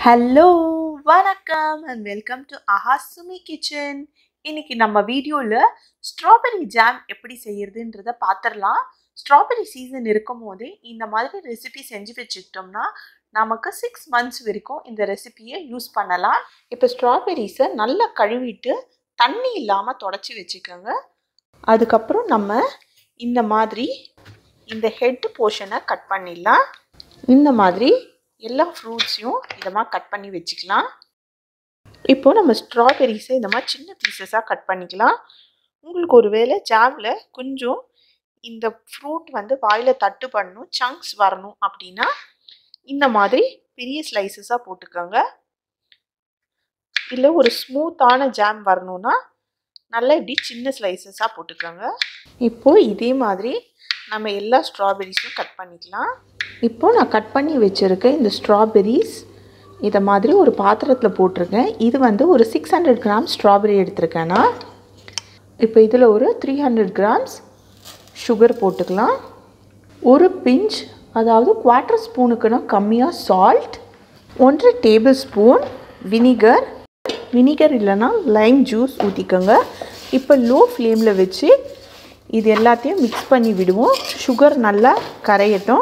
Hello வணக்கம் and welcome to அஹாசுமி kitchen இன்னைக்கு நம்ம வீடியோவில் ஸ்ட்ராபெரி ஜாம் எப்படி செய்யறதுன்றத பார்த்துடலாம் ஸ்ட்ராபெரி சீசன் இருக்கும் போதே இந்த மாதிரி ரெசிபி செஞ்சு வச்சுக்கிட்டோம்னா நமக்கு சிக்ஸ் மந்த்ஸ் வரைக்கும் இந்த ரெசிபியை யூஸ் பண்ணலாம் இப்போ ஸ்ட்ராபெரிஸை நல்லா கழுவிட்டு தண்ணி இல்லாமல் தொடச்சி வச்சுக்கோங்க அதுக்கப்புறம் நம்ம இந்த மாதிரி இந்த ஹெட் போர்ஷனை கட் பண்ணிடலாம் இந்த மாதிரி எல்லா ஃப்ரூட்ஸையும் இதமாக கட் பண்ணி வச்சுக்கலாம் இப்போ நம்ம ஸ்ட்ராபெரிஸை இந்த மாதிரி சின்ன பீசஸாக கட் பண்ணிக்கலாம் உங்களுக்கு ஒரு வேளை ஜாமில் கொஞ்சம் இந்த ஃப்ரூட் வந்து வாயில் தட்டு பண்ணணும் சங்க்ஸ் வரணும் அப்படின்னா இந்த மாதிரி பெரிய ஸ்லைசஸாக போட்டுக்கோங்க இல்லை ஒரு ஸ்மூத்தான ஜாம் வரணும்னா நல்லா இப்படி சின்ன ஸ்லைசஸாக போட்டுக்கோங்க இப்போது இதே மாதிரி நம்ம எல்லா ஸ்ட்ராபெரிஸும் கட் பண்ணிக்கலாம் இப்போ நான் கட் பண்ணி வச்சுருக்க இந்த ஸ்ட்ராபெரிஸ் இதை மாதிரி ஒரு பாத்திரத்தில் போட்டிருக்கேன் இது வந்து ஒரு சிக்ஸ் ஹண்ட்ரட் கிராம்ஸ் ஸ்ட்ராபெரி எடுத்திருக்கேன்னா இப்போ இதில் ஒரு த்ரீ ஹண்ட்ரட் கிராம்ஸ் சுகர் போட்டுக்கலாம் ஒரு பிஞ்ச் அதாவது குவார்ட்டர் ஸ்பூனுக்குன்னா கம்மியாக சால்ட் ஒன்றரை டேபிள் ஸ்பூன் வினிகர் வினிகர் இல்லைன்னா லைம் ஜூஸ் ஊற்றிக்கோங்க இப்போ லோ ஃப்ளேமில் வச்சு இது எல்லாத்தையும் மிக்ஸ் பண்ணி விடுவோம் சுகர் நல்லா கரையட்டும்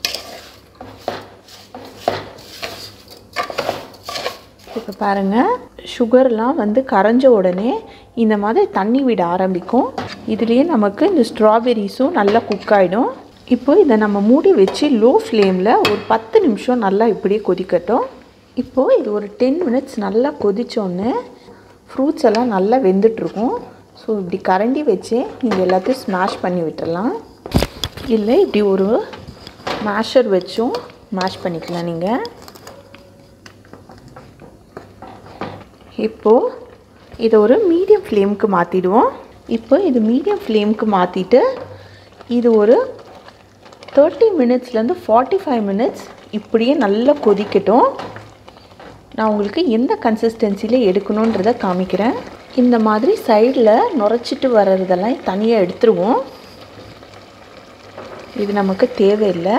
இப்போ பாருங்கள் சுகர்லாம் வந்து கரைஞ்ச உடனே இந்த மாதிரி தண்ணி விட ஆரம்பிக்கும் இதுலேயே நமக்கு இந்த ஸ்ட்ராபெரிஸும் நல்லா குக் ஆகிடும் இப்போ இதை நம்ம மூடி வச்சு லோ ஃப்ளேமில் ஒரு பத்து நிமிஷம் நல்லா இப்படியே கொதிக்கட்டும் இப்போது இது ஒரு டென் மினிட்ஸ் நல்லா கொதித்தோன்னே ஃப்ரூட்ஸ் எல்லாம் நல்லா வெந்துட்டுருக்கும் ஸோ இப்படி கரண்டி வச்சு நீங்கள் எல்லாத்தையும் ஸ்மாஷ் பண்ணி விட்டுறலாம் இல்லை இப்படி ஒரு மேஷர் வச்சும் மேஷ் பண்ணிக்கலாம் நீங்கள் இப்போது இதை ஒரு மீடியம் ஃப்ளேமுக்கு மாற்றிடுவோம் இப்போ இது மீடியம் ஃப்ளேமுக்கு மாற்றிட்டு இது ஒரு தேர்ட்டி மினிட்ஸ்லேருந்து ஃபார்ட்டி ஃபைவ் மினிட்ஸ் இப்படியே நல்லா கொதிக்கட்டும் நான் உங்களுக்கு எந்த கன்சிஸ்டன்சியில் எடுக்கணுன்றதை காமிக்கிறேன் இந்த மாதிரி சைடில் நுரைச்சிட்டு வர்றதெல்லாம் தனியாக எடுத்துருவோம் இது நமக்கு தேவையில்லை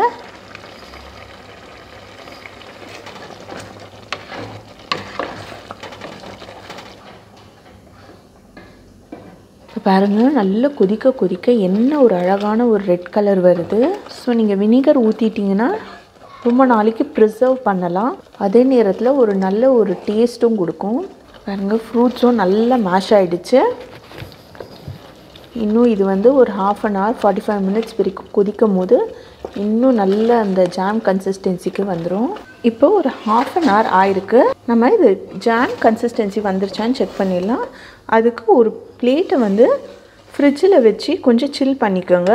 இப்போ பாருங்கள் நல்லா கொதிக்க கொதிக்க என்ன ஒரு அழகான ஒரு ரெட் கலர் வருது ஸோ நீங்கள் வினிகர் ஊற்றிட்டிங்கன்னா ரொம்ப நாளைக்கு ப்ரிசர்வ் பண்ணலாம் அதே நேரத்தில் ஒரு நல்ல ஒரு டேஸ்ட்டும் கொடுக்கும் பாருங்கள் ஃப்ரூட்ஸும் நல்லா மேஷ் ஆகிடுச்சு இன்னும் இது வந்து ஒரு half an hour forty five minutes வரைக்கும் கொதிக்கும் போது இன்னும் நல்ல அந்த ஜாம் கன்சிஸ்டன்சிக்கு வந்துடும் இப்போ ஒரு ஹாஃப் அன் ஹவர் ஆயிருக்கு நம்ம இது ஜாம் கன்சிஸ்டன்சி வந்துருச்சான்னு செக் பண்ணிடலாம் அதுக்கு ஒரு பிளேட்டை வந்து ஃப்ரிட்ஜில் வச்சு கொஞ்சம் சில் பண்ணிக்கோங்க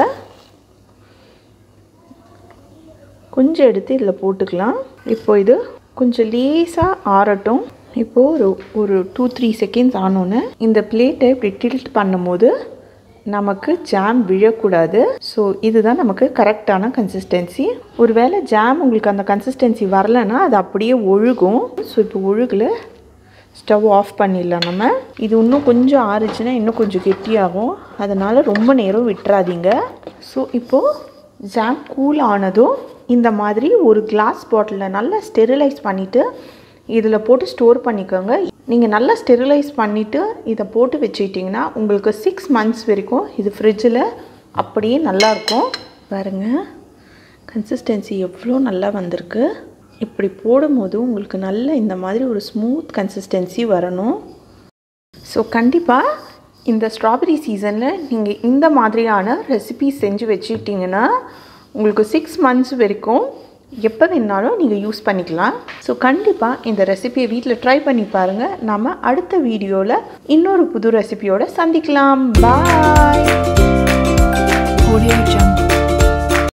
கொஞ்சம் எடுத்து இதில் போட்டுக்கலாம் இப்போ இது கொஞ்சம் லேசாக ஆறட்டும் இப்போது ஒரு ஒரு டூ த்ரீ செகண்ட்ஸ் ஆனோன்னு இந்த பிளேட்டை இப்படி டில்ட் பண்ணும்போது நமக்கு ஜாம் விழக்கூடாது ஸோ இதுதான் நமக்கு கரெக்டான கன்சிஸ்டன்சி ஒருவேளை ஜாம் உங்களுக்கு அந்த கன்சிஸ்டன்சி வரலைன்னா அது அப்படியே ஒழுகும் ஸோ இப்போ ஒழுகல ஸ்டவ் ஆஃப் பண்ணிடலாம் நம்ம இது இன்னும் கொஞ்சம் ஆறுச்சுன்னா இன்னும் கொஞ்சம் கெட்டியாகும் அதனால் ரொம்ப நேரம் விட்டுறாதீங்க ஸோ இப்போது ஜாம் கூல் ஆனதும் இந்த மாதிரி ஒரு கிளாஸ் பாட்டிலில் நல்லா ஸ்டெரிலைஸ் பண்ணிவிட்டு இதில் போட்டு ஸ்டோர் பண்ணிக்கோங்க நீங்கள் நல்லா ஸ்டெரிலைஸ் பண்ணிவிட்டு இதை போட்டு வச்சுக்கிட்டிங்கன்னா உங்களுக்கு சிக்ஸ் மந்த்ஸ் வரைக்கும் இது ஃப்ரிட்ஜில் அப்படியே நல்லாயிருக்கும் பாருங்க கன்சிஸ்டன்சி எவ்வளோ நல்லா வந்திருக்கு இப்படி போடும்போது உங்களுக்கு நல்ல இந்த மாதிரி ஒரு ஸ்மூத் கன்சிஸ்டன்சி வரணும் ஸோ கண்டிப்பாக இந்த ஸ்ட்ராபெரி சீசனில் நீங்கள் இந்த மாதிரியான ரெசிபி செஞ்சு வச்சுக்கிட்டிங்கன்னா உங்களுக்கு சிக்ஸ் மந்த்ஸ் வரைக்கும் எப்போ வேணாலும் நீங்கள் யூஸ் பண்ணிக்கலாம் ஸோ கண்டிப்பாக இந்த ரெசிபியை வீட்டில் ட்ரை பண்ணி பாருங்கள் நம்ம அடுத்த வீடியோவில் இன்னொரு புது ரெசிபியோட சந்திக்கலாம் பாய் Audio Jungle.